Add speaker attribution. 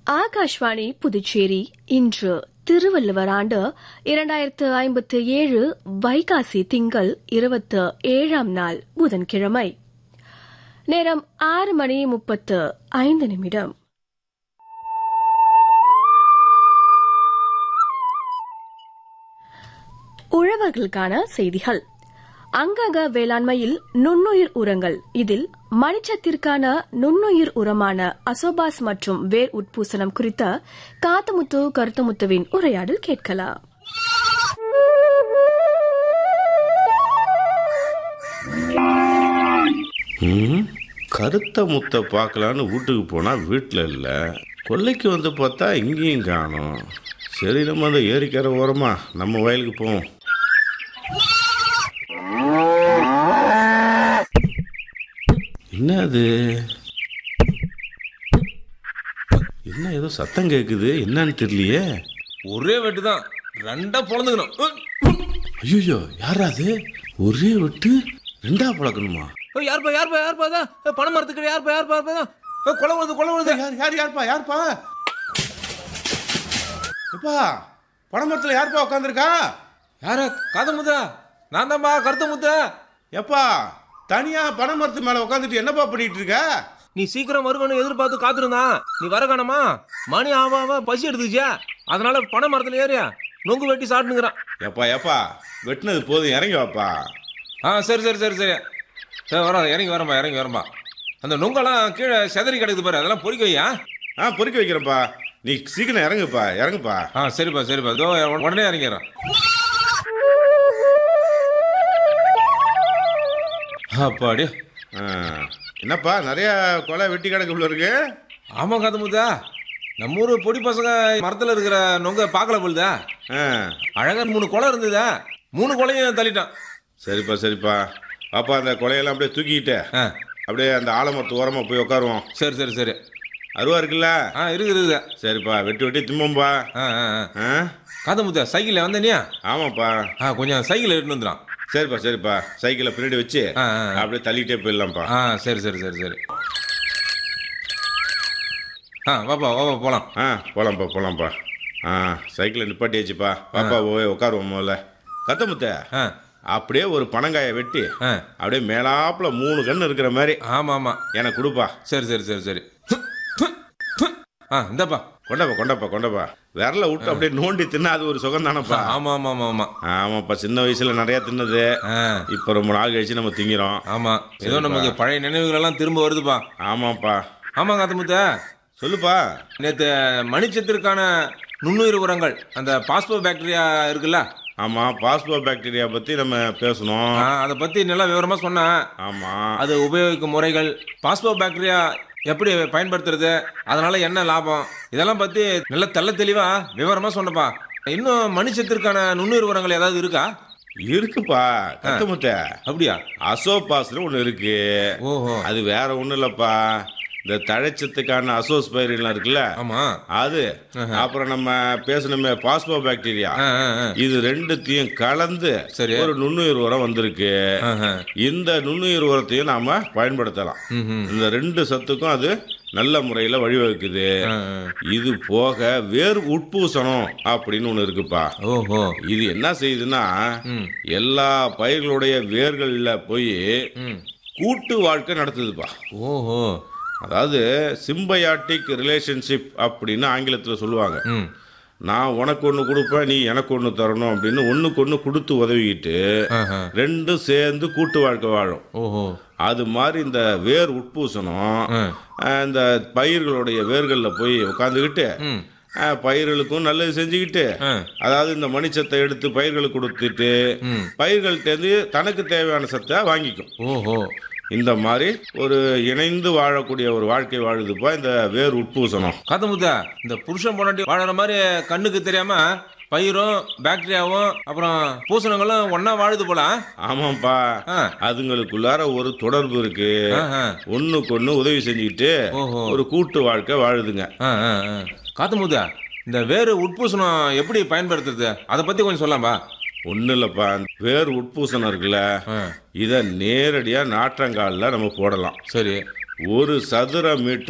Speaker 1: ஆகாஷ்வாணி புதுச்சேரி இன்று திருவள்ளுவர் ஆண்டு இரண்டாயிரத்து ஐம்பத்து ஏழு வைகாசி திங்கள் இருபத்து ஏழாம் நாள் புதன்கிழமை நேரம் ஆறு மணி முப்பத்து ஐந்து நிமிடம் உழவர்களுக்கான செய்திகள் அங்கக வேளாண்மையில் நுண்ணுயிர் உரங்கள் இதில் மணிச்சத்திற்கான நுண்ணுயிர் உரமான அசோபாஸ் மற்றும் வேர் உட்பூசணம் குறித்த காத்தமுத்து கருத்தமுத்துவின் உரையாடல் கேட்கலாம்
Speaker 2: ம், கருத்த முத்தை பார்க்கலான்னு வீட்டுக்கு போனால் வீட்டில் இல்லை கொல்லைக்கு வந்து பார்த்தா இங்கேயும் காணோம் சரி நம்ம அந்த ஏரிக்கரை ஓரமா நம்ம வயலுக்கு போவோம் என்ன அது என்ன ஏதோ சத்தம் கேட்குது என்னன்னு தெரியலையே
Speaker 3: ஒரே வெட்டு தான் ரெண்டா பொழந்துக்கணும்
Speaker 2: ஐயோ யாரா அது ஒரே விட்டு ரெண்டா பழக்கணுமா
Speaker 3: யாருப்பா யாருப்பா யாருப்பா அதான் ஏய், பணம் மரத்துக்கு யாருப்பா யாருப்பா யாருப்பா அதான் ஏய், கொலை விழுது கொலை விழுது
Speaker 2: யார் யார் யார்ப்பா யார்ப்பா எப்பா பணமரத்தில் யார்ப்பா உட்காந்துருக்கா
Speaker 3: யாரா காத முத்தா நான் தான்ப்பா கருத்த முத்தா
Speaker 2: எப்பா தனியா பனைமரத்து மேல உட்காந்துட்டு என்னப்பா பண்ணிட்டு இருக்க
Speaker 3: நீ சீக்கிரம் வருவனு எதிர்பார்த்து காத்திருந்தான் நீ வர காணமா மணி ஆவா ஆவா பசி எடுத்துச்சா அதனால பனை மரத்துல ஏறியா நொங்கு வெட்டி சாப்பிட்டுங்கிறான்
Speaker 2: எப்பா எப்பா வெட்டினது போதும் இறங்கி வாப்பா
Speaker 3: ஆ சரி சரி சரி சரி சரி வர இறங்கி வரம்பா இறங்கி வரம்பா அந்த நொங்கெல்லாம் கீழே செதறி கிடக்குது பாரு அதெல்லாம் பொறிக்க வையா
Speaker 2: ஆ பொறுக்கி வைக்கிறேன்ப்பா நீ சீக்கிரம் இறங்குப்பா இறங்குப்பா
Speaker 3: ஆ சரிப்பா சரிப்பா இதோ உடனே இறங்கிறேன் அப்பாடி
Speaker 2: ஆ, என்னப்பா நிறைய கொலை வெட்டி கிடக்கு உள்ள இருக்கு
Speaker 3: ஆமா காத்தமுத்தா நம்ம ஊர் பொடி பசங்க மரத்துல இருக்கிற நொங்க பார்க்கல போலுதா
Speaker 2: ஆ,
Speaker 3: அழகா மூணு குலை இருந்ததா மூணு குலையும் தள்ளிட்டான்
Speaker 2: சரிப்பா சரிப்பா பாப்பா அந்த கொலையெல்லாம் அப்படியே தூக்கிக்கிட்டு
Speaker 3: ஆ
Speaker 2: அப்படியே அந்த ஆலமரத்து ஓரமா போய் உட்காருவோம்
Speaker 3: சரி சரி சரி
Speaker 2: அருவா இருக்குல்ல
Speaker 3: ஆ இருக்கு இருக்குது
Speaker 2: சரிப்பா வெட்டி வெட்டி திம்போம்பா
Speaker 3: ஆ ஆ ஆ
Speaker 2: ஆ
Speaker 3: காத்தமுத்தா சைக்கிளில் வந்தனியா
Speaker 2: ஆமாப்பா
Speaker 3: ஆ கொஞ்சம் சைக்கிள் எடுத்துன்னு வந்துடும்
Speaker 2: சரிப்பா சரிப்பா சைக்கிளை பின்னாடி வச்சு
Speaker 3: ஆ, ஆ, ஆ.
Speaker 2: அப்படியே தள்ளிட்டே போயிடலாம்ப்பா
Speaker 3: ஆ சரி சரி சரி சரி ஆ வாப்பா வாப்பா போகலாம்
Speaker 2: ஆ போலாம்ப்பா போலாம்ப்பா ஆ சைக்கிளை நிப்பாட்டியாச்சுப்பா பாப்பா போய் உட்காருவோம் முதல்ல கத்தமுத்த
Speaker 3: ஆ
Speaker 2: அப்படியே ஒரு பனங்காயை வெட்டி
Speaker 3: ஆ
Speaker 2: அப்படியே மேலாப்புல மூணு கண்ணு இருக்கிற மாதிரி
Speaker 3: ஆமாம் ஆமாம்
Speaker 2: எனக்கு கொடுப்பா
Speaker 3: சரி சரி சரி சரி ஆ இந்தாப்பா
Speaker 2: கொண்டப்பா கொண்டப்பா கொண்டப்பா விரல விட்டு அப்படியே நோண்டி தின்னா அது ஒரு சுகம் தானப்பா
Speaker 3: ஆமாம் ஆமாம் ஆமாம் ஆமாம்
Speaker 2: ஆமாப்பா சின்ன வயசுல நிறைய தின்னது
Speaker 3: ஆ
Speaker 2: இப்போ ரொம்ப நாள் கழிச்சு நம்ம திங்கிறோம்
Speaker 3: ஆமாம் ஏதோ நமக்கு பழைய நினைவுகள் எல்லாம் திரும்ப வருதுப்பா
Speaker 2: ஆமாப்பா
Speaker 3: ஆமாம் காத்தமுத்த
Speaker 2: சொல்லுப்பா
Speaker 3: நேற்று மணிச்சத்திற்கான நுண்ணுயிர் உரங்கள் அந்த பாஸ்போ பாக்டீரியா இருக்குல்ல
Speaker 2: ஆமா பாஸ்போ பாக்டீரியா பத்தி நம்ம பேசணும்
Speaker 3: ஆ, அதை பற்றி நல்லா விவரமாக சொன்னேன்
Speaker 2: ஆமா
Speaker 3: அது உபயோகிக்கும் முறைகள் பாஸ்போ பாக்டீரியா எப்படி பயன்படுத்துறது அதனால என்ன லாபம் இதெல்லாம் பற்றி நல்ல தெள்ள தெளிவா விவரமாக சொன்னப்பா இன்னும் மனுஷத்திற்கான நுண்ணுயிர் உரங்கள் ஏதாவது இருக்கா
Speaker 2: இருக்குப்பா கத்தமுத்த
Speaker 3: அப்படியா
Speaker 2: அசோபாஸ்னு ஒன்று இருக்கு
Speaker 3: ஓஹோ
Speaker 2: அது வேற ஒன்றும் இல்லப்பா இந்த தழைச்சத்துக்கான அசோஸ் பயிரெல்லாம் இருக்குல்ல
Speaker 3: ஆமா
Speaker 2: அது அப்புறம் நம்ம பேசணுமே பாஸ்போ பாக்டீரியா
Speaker 3: ஆ, ஆ, ஆ.
Speaker 2: இது ரெண்டுத்தையும் கலந்து
Speaker 3: சரி.
Speaker 2: ஒரு நுண்ணுயிர் உரம் வந்திருக்கு
Speaker 3: ஆஹா.
Speaker 2: இந்த நுண்ணுயிர் உரத்தையும் நாம பயன்படுத்தலாம்
Speaker 3: ம், ம்.
Speaker 2: இந்த ரெண்டு சத்துக்கும் அது நல்ல முறையில் வழிவகுக்குது
Speaker 3: ஆ, ஆ.
Speaker 2: இது போக வேர் உட்பூசணம் அப்படின்னு ஒன்று இருக்குப்பா
Speaker 3: ஓஹோ
Speaker 2: இது என்ன செய்யுதுன்னா
Speaker 3: ம்.
Speaker 2: எல்லா பயிர்களுடைய வேர்கள்ல போய்
Speaker 3: ம்.
Speaker 2: கூட்டு வாழ்க்கை நடத்துதுப்பா
Speaker 3: ஓஹோ
Speaker 2: அதாவது சிம்பயாட்டிக் ரிலேஷன்ஷிப் அப்படின்னு ஆங்கிலத்தில் சொல்லுவாங்க
Speaker 3: ம்
Speaker 2: நான் உனக்கு ஒன்று கொடுப்பேன் நீ எனக்கு ஒன்று தரணும் அப்படின்னு ஒன்றுக்கு ஒன்று கொடுத்து உதவிக்கிட்டு
Speaker 3: ஆஹா.
Speaker 2: ரெண்டும் சேர்ந்து கூட்டு வாழ்க்கை வாழும்
Speaker 3: ஓஹோ
Speaker 2: அது மாதிரி இந்த வேர் உட்பூசணம்
Speaker 3: ஆ.
Speaker 2: அஹ், இந்த பயிர்களுடைய வேர்களில் போய் உட்காந்துக்கிட்டு
Speaker 3: ம்
Speaker 2: அஹ், பயிர்களுக்கும் நல்லது செஞ்சுக்கிட்டு
Speaker 3: ஆ.
Speaker 2: அதாவது இந்த மணிச்சத்தை எடுத்து பயிர்களுக்கு கொடுத்துட்டு
Speaker 3: ம்.
Speaker 2: பயிர்கள்ட்டேருந்து தனக்கு தேவையான சத்தை வாங்கிக்கும்
Speaker 3: ஓஹோ
Speaker 2: இந்த மாதிரி ஒரு இணைந்து வாழக்கூடிய ஒரு வாழ்க்கை வாழுதுப்பா இந்த வேர் உட்பூசணம்
Speaker 3: காத்தமுத்தா இந்த புருஷன் பொண்டாட்டி வாழற மாதிரி கண்ணுக்கு தெரியாம பயிரும் பாக்டீரியாவும் அப்புறம் பூசணங்களும் ஒண்ணா வாழுது போல
Speaker 2: ஆமாப்பா
Speaker 3: ஆ.
Speaker 2: அதுங்களுக்குள்ளார ஒரு தொடர்பு இருக்கு
Speaker 3: ஆஹா.
Speaker 2: ஒண்ணுக்கு ஒண்ணு உதவி செஞ்சுக்கிட்டு
Speaker 3: ஓஹோ.
Speaker 2: ஒரு கூட்டு வாழ்க்கை வாழுதுங்க
Speaker 3: ஆ, ஆ, ஆ. காத்தமுத்தா இந்த வேறு உட்பூசணம் எப்படி பயன்படுத்துறது அதை பத்தி கொஞ்சம் சொல்லலாம்பா
Speaker 2: ஒன்றும் இல்லைப்பா வேர் உட்பூசணம் இருக்குல்ல
Speaker 3: ஆ,
Speaker 2: இதை நேரடியாக நாற்றங்காலில் நம்ம போடலாம்
Speaker 3: சரி
Speaker 2: ஒரு சதுர மீட்டர்